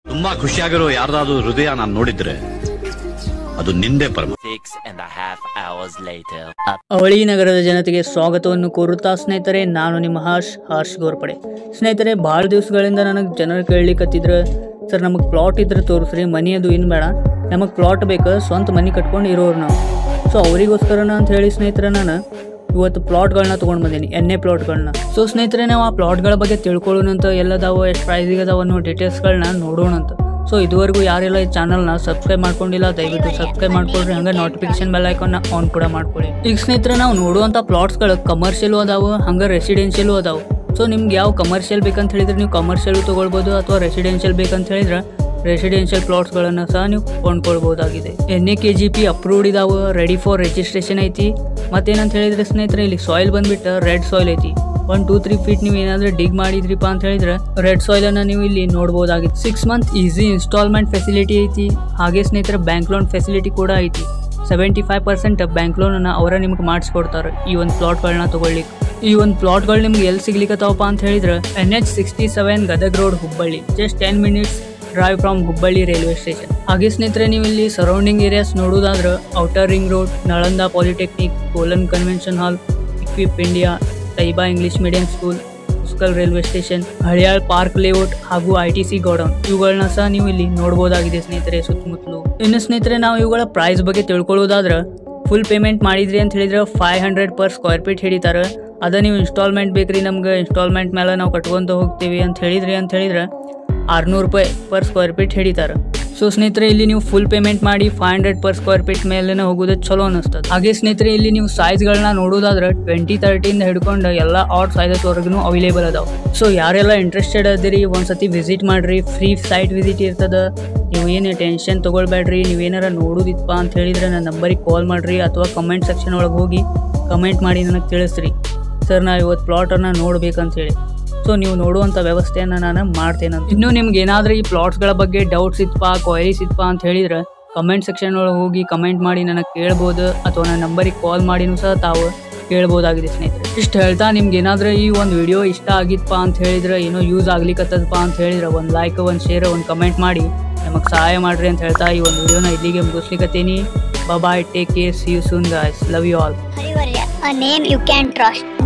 ತುಂಬಾ ಖುಷಿಯಾಗಿರೋ ಯಾರ್ದಾದ್ರು ಹೃದಯ ನಾನು ನೋಡಿದ್ರೆ ಅದು ನಿಂದೇ ಪರಮ Six and a half hours later. ಅವಳಿ ನಗರದ ಜನತೆಗೆ ಸ್ವಾಗತವನ್ನು ಕೋರುತ್ತಾ ಸ್ನೇಹಿತರೆ ನಾನು ನಿಮ್ಮ ಹರ್ಷ್ ಹರ್ಷ್ ಗೋರ್ಪಡೆ ಸ್ನೇಹಿತರೆ ಭಾಳ ದಿವಸಗಳಿಂದ ನನಗೆ ಜನರು ಕೇಳಲಿಕ್ಕತ್ತಿದ್ರು ಸರ್ ನಮಗೆ ಪ್ಲಾಟ್ ಇದ್ರೆ ತೋರಿಸ್ರಿ ಮನಿ ಅದು ಏನು ಬೇಡ ನಮಗೆ ಪ್ಲಾಟ್ ಬೇಕು ಸ್ವಂತ ಮನೆ ಕಟ್ಕೊಂಡು ಇರೋರು ನಾವು ಸೊ ಅವರಿಗೋಸ್ಕರನ ಅಂತ ಹೇಳಿ ಸ್ನೇಹಿತರೆ ನಾನು ಇವತ್ತು ಪ್ಲಾಟ್ಗಳನ್ನ ತೊಗೊಂಡು ಬಂದೀನಿ ಎಣ್ಣೆ ಪ್ಲಾಟ್ಗಳನ್ನ ಸೊ ಸ್ನೇಹಿತರೆ ನಾವು ಆ ಪ್ಲಾಟ್ಗಳ ಬಗ್ಗೆ ತಿಳ್ಕೊಳ್ಳೋಣಂತ ಎಲ್ಲದಾವ ಎಷ್ಟು ಪ್ರೈಸಿಗೆ ಅದಾವ ಅನ್ನೋ ಡೀಟೇಲ್ಸ್ಗಳನ್ನ ನೋಡೋಣಂತ ಸೊ ಇದುವರೆಗೂ ಯಾರೆಲ್ಲ ಈ ಚಾನಲ್ನ ಸಬ್ಸ್ಕ್ರೈಬ್ ಮಾಡ್ಕೊಂಡಿಲ್ಲ ದಯವಿಟ್ಟು ಸಬ್ಸ್ಕ್ರೈಬ್ ಮಾಡ್ಕೊಳ್ರಿ ಹಂಗೆ ನೋಟಿಫಿಕೇಶನ್ ಬೆಲ್ ಐಕಾನ್ನ ಆನ್ ಕೂಡ ಮಾಡ್ಕೊಳ್ಳಿ ಈಗ ಸ್ನೇಹಿತರೆ ನಾವು ನೋಡುವಂಥ ಪ್ಲಾಟ್ಸ್ಗಳು ಕಮರ್ಷಿಯಲು ಅದಾವು ಹಂಗೆ ರೆಸಿಡೆನ್ಷಿಯಲು ಅದಾವು ಸೊ ನಿಮ್ಗೆ ಯಾವ ಕಮರ್ಷಿಯಲ್ ಬೇಕಂತ ಹೇಳಿದ್ರೆ ನೀವು ಕಮರ್ಷಿಯಲ್ ತೊಗೊಳ್ಬೋದು ಅಥವಾ ರೆಸಿಡೆನ್ಷಿಯಲ್ ಬೇಕಂತ ಹೇಳಿದ್ರೆ ರೆಸಿಡೆನ್ಷಿಯಲ್ ಪ್ಲಾಟ್ಸ್ಗಳನ್ನು ಸಹ ನೀವು ಕೊಂಡ್ಕೊಳ್ಬೋದಾಗಿದೆ N A K G P approved ಇದಾವೆ ರೆಡಿ ಫಾರ್ ರಿಜಿಸ್ಟ್ರೇಷನ್ ಐತಿ ಮತ್ತೇನಂತ ಹೇಳಿದ್ರೆ ಸ್ನೇಹಿತರೆ ಇಲ್ಲಿ ಸಾಯಿಲ್ ಬಂದ್ಬಿಟ್ಟು ರೆಡ್ ಸಾಯಿಲ್ ಐತಿ ಒನ್ ಟೂ ತ್ರೀ ಫೀಟ್ ನೀವು ಏನಾದರೂ ಡಿಗ್ ಮಾಡಿದ್ರಿಪ್ಪ ಅಂತ ಹೇಳಿದ್ರೆ ರೆಡ್ ಸಾಯಿಲ್ ಅನ್ನ ನೀವು ಇಲ್ಲಿ ನೋಡ್ಬೋದಾಗಿತ್ತು six month easy instalment facility ಐತಿ ಹಾಗೆ ಸ್ನೇಹಿತರೆ ಬ್ಯಾಂಕ್ ಲೋನ್ ಫೆಸಿಲಿಟಿ ಕೂಡ ಐತಿ ಸೆವೆಂಟಿ ಫೈವ್ ಪರ್ಸೆಂಟ್ ಬ್ಯಾಂಕ್ ಲೋನನ್ನು ಅವರ ನಿಮ್ಗೆ ಮಾಡಿಸ್ಕೊಡ್ತಾರೆ ಈ ಒಂದು ಪ್ಲಾಟ್ಗಳನ್ನ ತೊಗೊಳ್ಲಿಕ್ಕೆ ಈ ಒಂದು ಪ್ಲಾಟ್ಗಳು ನಿಮ್ಗೆ ಎಲ್ಲಿ ಸಿಗ್ಲಿಕ್ಕತ್ತಾವಪ್ಪ ಅಂತ ಹೇಳಿದ್ರೆ N H sixty seven Gadag road Hubballi just ten minutes drive from Hubballi railway station ಹಾಗೆ ಸ್ನೇಹಿತರೆ ನೀವು ಇಲ್ಲಿ ಸರೌಂಡಿಂಗ್ ಏರಿಯಾಸ್ ನೋಡೋದಾದ್ರೆ outer ring road Nalanda polytechnic ಕೋಲನ್ convention hall equip India Taiba English medium school ಉಸ್ಕಲ್ railway station Haliyal park layout ಹಾಗೂ ಐ ಟಿ ಸಿ ಗೋಡೌನ್ ಇವುಗಳನ್ನ ಸಹ ನೀವು ಇಲ್ಲಿ ನೋಡಬಹುದಾಗಿದೆ ಸ್ನೇಹಿತರೆ ಸುತ್ತಮುತ್ತಲು ಇನ್ನು ಸ್ನೇಹಿತರೆ ನಾವು ಇವುಗಳ ಪ್ರೈಸ್ ಬಗ್ಗೆ ತಿಳ್ಕೊಳ್ಳೋದಾದ್ರೆ ಫುಲ್ ಪೇಮೆಂಟ್ ಮಾಡಿದ್ರಿ ಅಂತ ಹೇಳಿದ್ರೆ five hundred per square feet ಹಿಡಿತಾರೆ ಅದ ನೀವು ಇನ್ಸ್ಟಾಲ್ಮೆಂಟ್ ಬೇಕ್ರಿ ನಮ್ಗೆ ಇನ್ಸ್ಟಾಲ್ಮೆಂಟ್ ಮೇಲೆ ನಾವು ಕಟ್ಕೊಂತ ಹೋಗ್ತೀವಿ ಅಂತ ಹೇಳಿದ್ರಿ ಅಂತ ಹೇಳಿದ್ರೆ ಆರ್ನೂರು ರೂಪಾಯಿ ಪರ್ ಸ್ಕ್ವೇರ್ ಫೀಟ್ ಹಿಡಿತಾರೆ ಸೊ ಸ್ನೇಹಿತರೆ ಇಲ್ಲಿ ನೀವು ಫುಲ್ ಪೇಮೆಂಟ್ ಮಾಡಿ five hundred per square feet ಮೇಲೆ ಹೋಗೋದು ಚಲೋ ಅನಿಸ್ತದೆ ಹಾಗೆ ಸ್ನೇಹಿತರೆ ಇಲ್ಲಿ ನೀವು ಸೈಜ್ಗಳನ್ನ ನೋಡೋದಾದ್ರೆ ಟ್ವೆಂಟಿ ತರ್ಟಿಯಿಂದ ಹಿಡ್ಕೊಂಡು ಎಲ್ಲ ಆಟ್ ಸೈಜಸ್ ವರೆಗೂ ಅವೈಲೇಬಲ್ ಅದಾವ ಸೊ ಯಾರೆಲ್ಲ ಇಂಟ್ರೆಸ್ಟೆಡ್ ಅದಿರಿ ಒಂದ್ಸತಿ ವಿಸಿಟ್ ಮಾಡ್ರಿ ಫ್ರೀ ಸೈಟ್ ವಿಸಿಟ್ ಇರ್ತದ ನೀವು ಏನು ಟೆನ್ಷನ್ ತೊಗೊಳ್ಬೇಡ್ರಿ ನೀವೇನಾರ ನೋಡೋದಿತ್ತಪ್ಪ ಅಂತ ಹೇಳಿದ್ರೆ ನನ್ನ ನಂಬರಿಗೆ ಕಾಲ್ ಮಾಡ್ರಿ ಅಥವಾ ಕಮೆಂಟ್ ಸೆಕ್ಷನ್ ಒಳಗೆ ಹೋಗಿ ಕಮೆಂಟ್ ಮಾಡಿ ನನಗೆ ತಿಳಿಸ್ರಿ ಸರ್ ನಾವು ಇವತ್ತು ಪ್ಲಾಟನ್ನು ನೋಡ್ಬೇಕಂತ ಹೇಳಿ ಸೊ ನೀವು ನೋಡುವಂಥ ವ್ಯವಸ್ಥೆಯನ್ನು ನಾನು ಮಾಡ್ತೇನೆ ಇನ್ನು ನಿಮ್ಗೆ ಏನಾದರೂ ಈ ಪ್ಲಾಟ್ಸ್ಗಳ ಬಗ್ಗೆ ಡೌಟ್ಸ್ ಇತ್ತಪ್ಪ ಕ್ವೈರೀಸ್ ಇತ್ತಪ್ಪ ಅಂತ ಹೇಳಿದ್ರೆ ಕಮೆಂಟ್ ಸೆಕ್ಷನ್ ಒಳಗೆ ಹೋಗಿ ಕಮೆಂಟ್ ಮಾಡಿ ನನಗೆ ಕೇಳ್ಬೋದು ಅಥವಾ ನನ್ನ ನಂಬರಿಗೆ ಕಾಲ್ ಮಾಡಿನೂ ಸಹ ತಾವು ಕೇಳ್ಬೋದಾಗಿದೆ ಸ್ನೇಹಿತರೆ ಇಷ್ಟು ಹೇಳ್ತಾ ನಿಮ್ಗೆ ಏನಾದರೂ ಈ ಒಂದು ವಿಡಿಯೋ ಇಷ್ಟ ಆಗಿತ್ತಪ್ಪ ಅಂತ ಹೇಳಿದ್ರೆ ಏನೋ ಯೂಸ್ ಆಗ್ಲಿಕ್ಕತ್ತದಪ್ಪ ಅಂತ ಹೇಳಿದ್ರೆ ಒಂದು ಲೈಕ್ ಒಂದು ಶೇರ್ ಒಂದು ಕಮೆಂಟ್ ಮಾಡಿ ನಮಗೆ ಸಹಾಯ ಮಾಡ್ರಿ ಅಂತ ಹೇಳ್ತಾ ಈ ಒಂದು ವಿಡಿಯೋನ ಇಲ್ಲಿಗೆ ಮುಗಿಸ್ಲಿಕ್ಕತ್ತೀನಿ bye take care see you soon guys love you all Harivarya, a name you can trust.